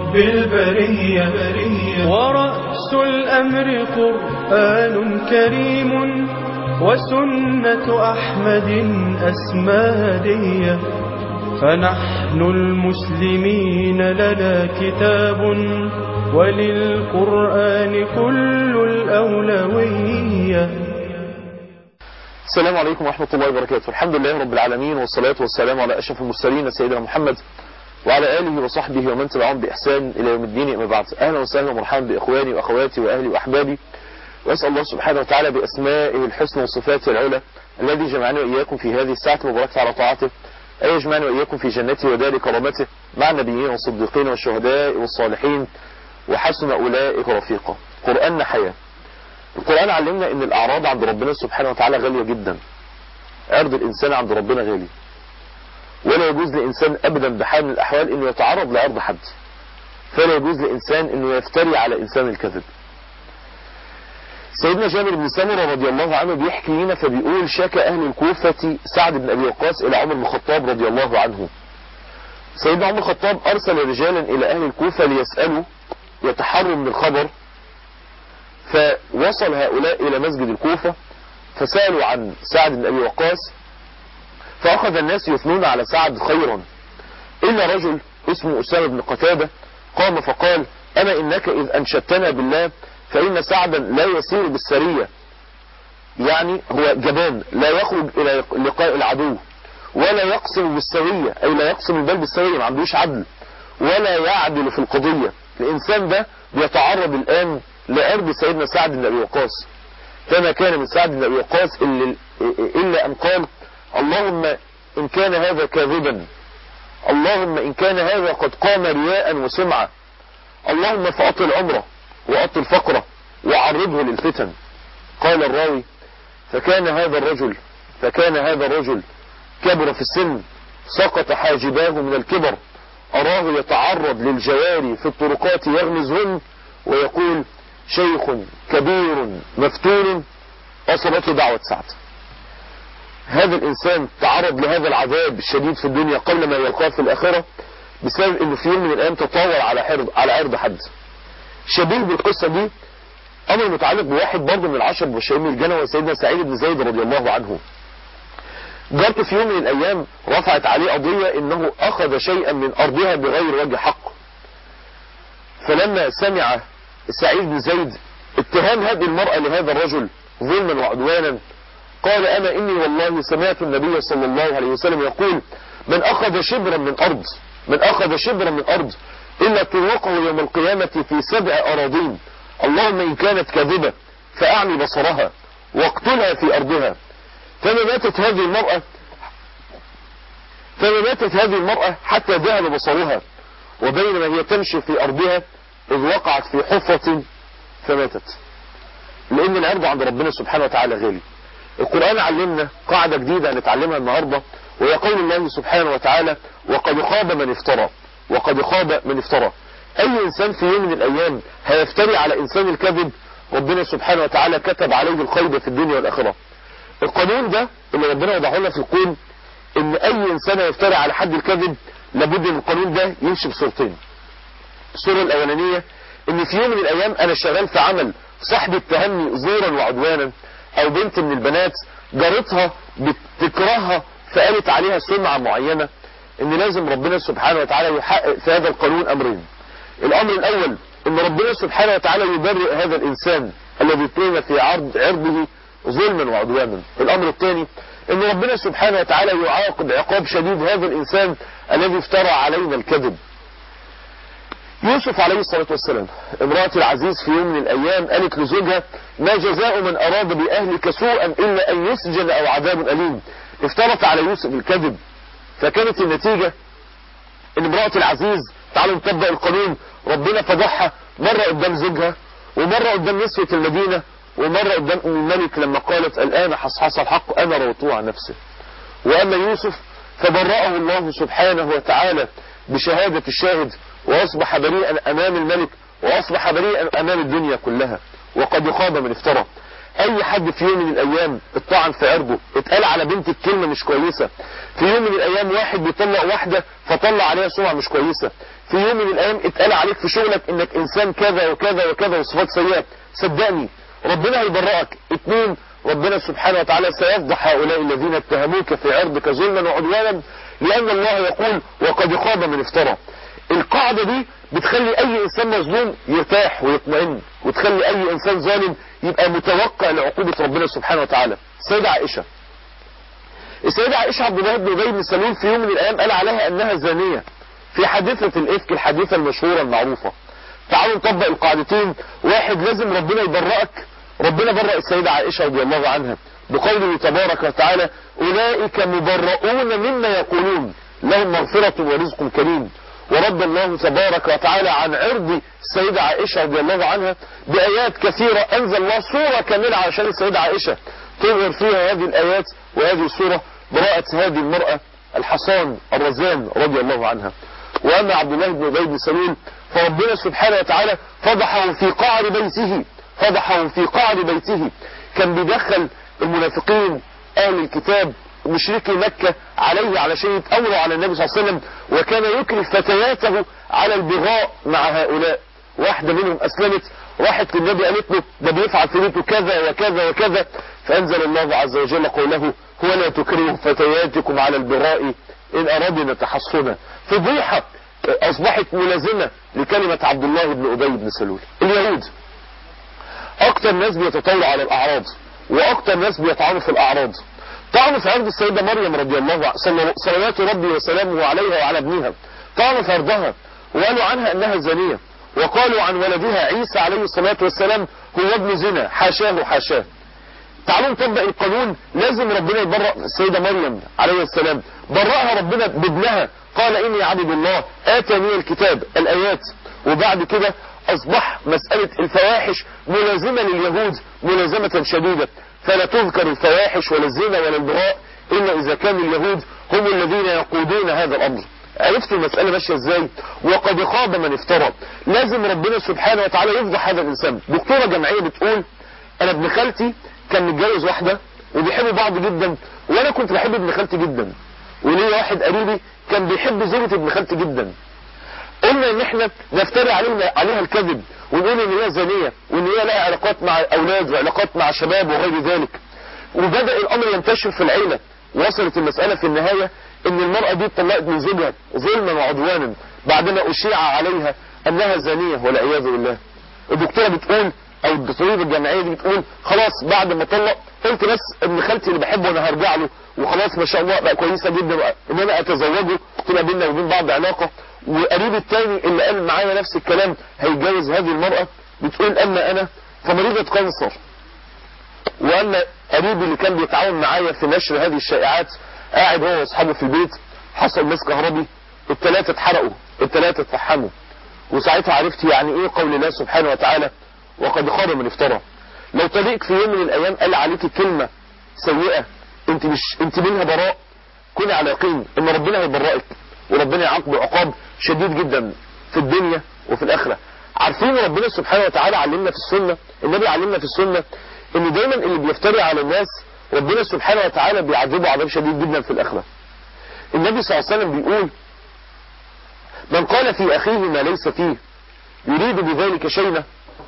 رب البرية ورأس الأمر قرآن كريم وسنة أحمد أسمادية فنحن المسلمين لنا كتاب وللقرآن كل الأولوية السلام عليكم ورحمة الله وبركاته الحمد لله رب العالمين والصلاة والسلام على أشرف المرسلين سيدنا محمد وعلى آله وصحبه ومن تبعهم بإحسان إلى يوم الدين أما بعد أهلا وسهلا ومرحبا بإخواني وأخواتي وأهلي وأحبابي وأسأل الله سبحانه وتعالى بأسمائه الحسنى وصفاته العلى الذي جمعنا وإياكم في هذه الساعة المباركة على طاعته أن يجمعنا وإياكم في جنته ودار كرامته مع النبيين والصديقين والشهداء والصالحين وحسن أولئك رفيقا قرآننا حياة القرآن علمنا ان الأعراض عند ربنا سبحانه وتعالى غالية جدا عرض الإنسان عند ربنا غالي ولا يجوز لإنسان أبدا بحال من الأحوال أنه يتعرض لعرض حد فلا يجوز لإنسان أنه يفتري على إنسان الكذب سيدنا جابر بن سمرة رضي الله عنه بيحكي لنا فبيقول شكى أهل الكوفة سعد بن أبي وقاص إلى عمر بن الخطاب رضي الله عنه سيدنا عمر الخطاب أرسل رجالا إلى أهل الكوفة ليسألوا يتحروا من الخبر فوصل هؤلاء إلى مسجد الكوفة فسألوا عن سعد بن أبي وقاص فأخذ الناس يثنون على سعد خيرا إلا رجل اسمه أسامة بن قتادة قام فقال أما إنك إذ أنشدتنا بالله فإن سعدا لا يسير بالسرية يعني هو جبان لا يخرج إلى لقاء العدو ولا يقسم بالسوية أي لا يقسم البال بالسوية ما عندوش عدل ولا يعدل في القضية الإنسان ده بيتعرض الآن لعرض سيدنا سعد بن أبي وقاص فما كان من سعد بن أبي وقاص إلا, إلا أن قال اللهم إن كان هذا كاذبا اللهم إن كان هذا قد قام رياء وسمعة اللهم فأطل عمره وأطل فقره وعرضه للفتن قال الراوي فكان هذا الرجل فكان هذا الرجل كبر في السن سقط حاجباه من الكبر أراه يتعرض للجواري في الطرقات يغمزهن ويقول شيخ كبير مفتون أصلته دعوة سعد هذا الإنسان تعرض لهذا العذاب الشديد في الدنيا قبل ما يلقاه في الآخرة بسبب أنه في يوم من الأيام تطاول على عرض على عرض حد شبيه بالقصة دي أمر متعلق بواحد برضه من العشر مبشرين من الجنة وسيدنا سعيد بن زيد رضي الله عنه جارته في يوم من الأيام رفعت عليه قضية أنه أخذ شيئا من أرضها بغير وجه حق فلما سمع سعيد بن زيد اتهام هذه المرأة لهذا الرجل ظلما وعدوانا قال أنا إني والله سمعت النبي صلى الله عليه وسلم يقول من أخذ شبرا من أرض من أخذ شبرا من أرض إلا طرقه يوم القيامة في سبع أراضين اللهم إن كانت كاذبة فأعمي بصرها واقتلها في أرضها فما ماتت هذه المرأة فما ماتت هذه المرأة حتى ذهب بصرها وبينما هي تمشي في أرضها إذ وقعت في حفرة فماتت لأن العرض عند ربنا سبحانه وتعالى غالي القرآن علمنا قاعدة جديدة نتعلمها النهاردة وهي قول الله سبحانه وتعالى وقد خاب من افترى وقد خاب من افترى أي إنسان في يوم من الأيام هيفتري على إنسان الكذب ربنا سبحانه وتعالى كتب عليه الخيب في الدنيا والآخرة القانون ده اللي ربنا وضعه لنا في الكون ان اي انسان يفتري على حد الكذب لابد ان القانون ده يمشي بصورتين الصورة الاولانية ان في يوم من الايام انا شغال في عمل صاحب اتهمني زورا وعدوانا او بنت من البنات جارتها بتكرهها فقالت عليها سمعة معينة ان لازم ربنا سبحانه وتعالى يحقق في هذا القانون امرين الامر الاول ان ربنا سبحانه وتعالى يبرئ هذا الانسان الذي اتهم في عرض عرضه ظلما وعدوانا الامر الثاني ان ربنا سبحانه وتعالى يعاقب عقاب شديد هذا الانسان الذي افترى علينا الكذب يوسف عليه الصلاة والسلام امرأة العزيز في يوم من الايام قالت لزوجها ما جزاء من اراد باهلك سوءا الا ان يسجن او عذاب اليم افترت على يوسف الكذب فكانت النتيجة ان امرأة العزيز تعالوا نطبق القانون ربنا فضحها مرة قدام زوجها ومرة قدام نسوة المدينة ومرة قدام الملك لما قالت الآن حصحص الحق أنا روتوه عن نفسه وأما يوسف فبرأه الله سبحانه وتعالى بشهادة الشاهد وأصبح بريئا أمام الملك وأصبح بريئا أمام الدنيا كلها وقد خاب من افترى اي حد في يوم من الايام اتطعن في عرضه اتقال على بنت الكلمة مش كويسة في يوم من الايام واحد بيطلق واحدة فطلع عليها سمعة مش كويسة في يوم من الايام اتقال عليك في شغلك انك انسان كذا وكذا وكذا وصفات سيئة صدقني ربنا هيبرئك اتنين ربنا سبحانه وتعالى سيفضح هؤلاء الذين اتهموك في عرضك ظلما وعدوانا لان الله يقول وقد خاب من افترى القاعدة دي بتخلي اي انسان مظلوم يرتاح ويطمئن وتخلي اي انسان ظالم يبقى متوقع لعقوبة ربنا سبحانه وتعالى السيدة عائشة السيدة عائشة عبد الله بن ابي بن سلول في يوم من الايام قال عليها انها زانية في حادثة الافك الحادثة المشهورة المعروفة تعالوا نطبق القاعدتين واحد لازم ربنا يبرئك ربنا برأ السيدة عائشة رضي الله عنها بقوله تبارك وتعالى أولئك مبرؤون مما يقولون لهم مغفرة ورزق كريم ورد الله تبارك وتعالى عن عرض السيدة عائشة رضي الله عنها بآيات كثيرة أنزل الله صورة كاملة عشان السيدة عائشة تظهر فيها هذه الآيات وهذه الصورة براءة هذه المرأة الحصان الرزان رضي الله عنها وأما عبد الله بن أبي بن سلول فربنا سبحانه وتعالى فضحه في قعر بيته فضحه في قعر بيته كان بيدخل المنافقين أهل الكتاب مشركي مكة عليه علشان يتأمروا على النبي صلى الله عليه وسلم وكان يكرف فتياته على البغاء مع هؤلاء واحدة منهم أسلمت راحت للنبي قالت له ده بيفعل في بيته كذا وكذا وكذا فأنزل الله عز وجل قوله هو لا تكرهوا فتياتكم على البغاء إن أردنا تحصنا فضيحة أصبحت ملازمة لكلمة عبد الله بن أبي بن سلول اليهود أكتر ناس بيتطاولوا على الأعراض وأكتر ناس بيطعنوا في الأعراض طعنوا في عرض السيدة مريم رضي الله عنها صلوات ربي وسلامه عليها وعلى ابنها طعنوا في عرضها وقالوا عنها أنها زانية وقالوا عن ولدها عيسى عليه الصلاة والسلام هو ابن زنا حاشاه حاشاه تعالوا نطبق القانون لازم ربنا يبرأ السيدة مريم عليه السلام برأها ربنا بابنها قال إني عبد الله آتاني الكتاب الآيات وبعد كده أصبح مسألة الفواحش ملازمة لليهود ملازمة شديدة فلا تذكر الفواحش ولا الزنا ولا البراء إلا إذا كان اليهود هم الذين يقودون هذا الأمر عرفت المسألة ماشية ازاي وقد خاب من افترى لازم ربنا سبحانه وتعالى يفضح هذا الإنسان دكتورة جمعية بتقول أنا ابن خالتي كان متجوز واحدة وبيحبوا بعض جدا وأنا كنت بحب ابن خالتي جدا وليه واحد قريبي كان بيحب زوجة ابن خالتي جدا قلنا ان احنا نفتري عليها, عليها الكذب ونقول ان هي زانية وان هي لها علاقات مع اولاد وعلاقات مع شباب وغير ذلك وبدأ الامر ينتشر في العيلة وصلت المسألة في النهاية ان المرأة دي اتطلقت من زوجها ظلما وعدوانا بعدما اشيع عليها انها زانية والعياذ بالله الدكتورة بتقول او الدكتورة الجامعية دي بتقول خلاص بعد ما طلق قلت بس ابن خالتي اللي بحبه انا هرجع له وخلاص ما شاء الله بقى كويسة جدا ان انا اتزوجه تبقى بيننا وبين بعض علاقة وقريب التاني اللي قال معايا نفس الكلام هيتجوز هذه المرأة بتقول اما انا فمريضة كانسر واما قريبي اللي كان بيتعاون معايا في نشر هذه الشائعات قاعد هو واصحابه في البيت حصل مس كهربي الثلاثة اتحرقوا الثلاثة اتفحموا وساعتها عرفت يعني ايه قول الله سبحانه وتعالى وقد خاب من افترى لو طريق في يوم من الايام قال عليك كلمة سيئة انت مش انت منها براء كوني على يقين ان ربنا هيبرئك وربنا يعاقب عقاب شديد جدا في الدنيا وفي الاخرة عارفين ربنا سبحانه وتعالى علمنا في السنة النبي علمنا في السنة ان دايما اللي بيفتري على الناس ربنا سبحانه وتعالى بيعذبه عذاب شديد جدا في الاخرة النبي صلى الله عليه وسلم بيقول من قال في اخيه ما ليس فيه يريد بذلك شيئا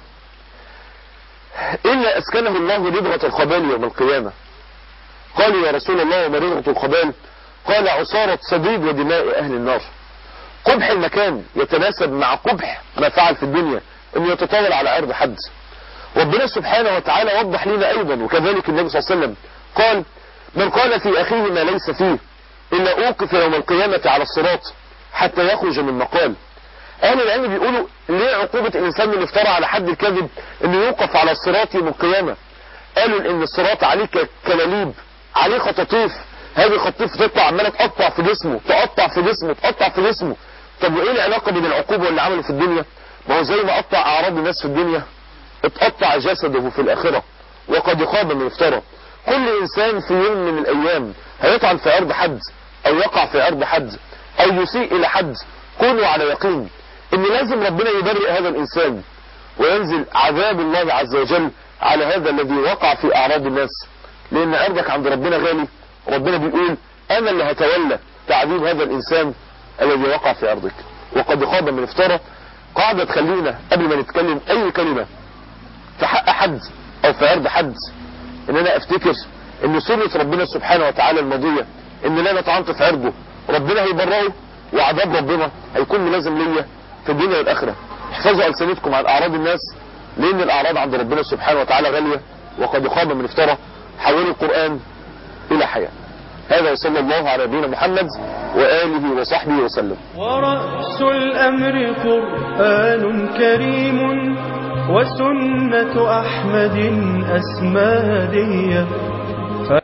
إلا أسكنه الله ربغة الخبال يوم القيامة قالوا يا رسول الله وما ربغة الخبال قال عصارة صديد ودماء أهل النار قبح المكان يتناسب مع قبح ما فعل في الدنيا انه يتطاول على أرض حد ربنا سبحانه وتعالى وضح لنا أيضا وكذلك النبي صلى الله عليه وسلم قال من قال في أخيه ما ليس فيه إلا أوقف يوم القيامة على الصراط حتى يخرج من مقال اهل العلم بيقولوا ليه عقوبة الانسان اللي افترى على حد الكذب انه يوقف على الصراط يوم القيامة قالوا ان الصراط عليه كلاليب عليه خطاطيف هذه خطيف تطلع عمالة تقطع في جسمه تقطع في جسمه تقطع في جسمه طب وايه العلاقة بين العقوبة واللي عمله في الدنيا ما هو زي ما قطع اعراض الناس في الدنيا اتقطع جسده في الاخرة وقد خاب من افترى كل انسان في يوم من الايام هيطعن في ارض حد او يقع في ارض حد او يسيء الى حد كونوا على يقين ان لازم ربنا يبرئ هذا الانسان وينزل عذاب الله عز وجل على هذا الذي وقع في اعراض الناس لان ارضك عند ربنا غالي ربنا بيقول انا اللي هتولى تعذيب هذا الانسان الذي وقع في ارضك وقد خاب من افترى قاعدة تخلينا قبل ما نتكلم اي كلمة في حق حد او في عرض حد ان انا افتكر ان سنة ربنا سبحانه وتعالى الماضية ان لا نتعنت في عرضه ربنا هيبرئه وعذاب ربنا هيكون ملازم ليا في الدنيا والاخرة احفظوا ألسنتكم عن اعراض الناس لان الاعراض عند ربنا سبحانه وتعالى غالية وقد خاب من افترى حول القرآن الى حياة هذا وصلى الله على نبينا محمد وآله وصحبه وسلم ورأس الأمر قرآن كريم وسنة أحمد أسمى هدية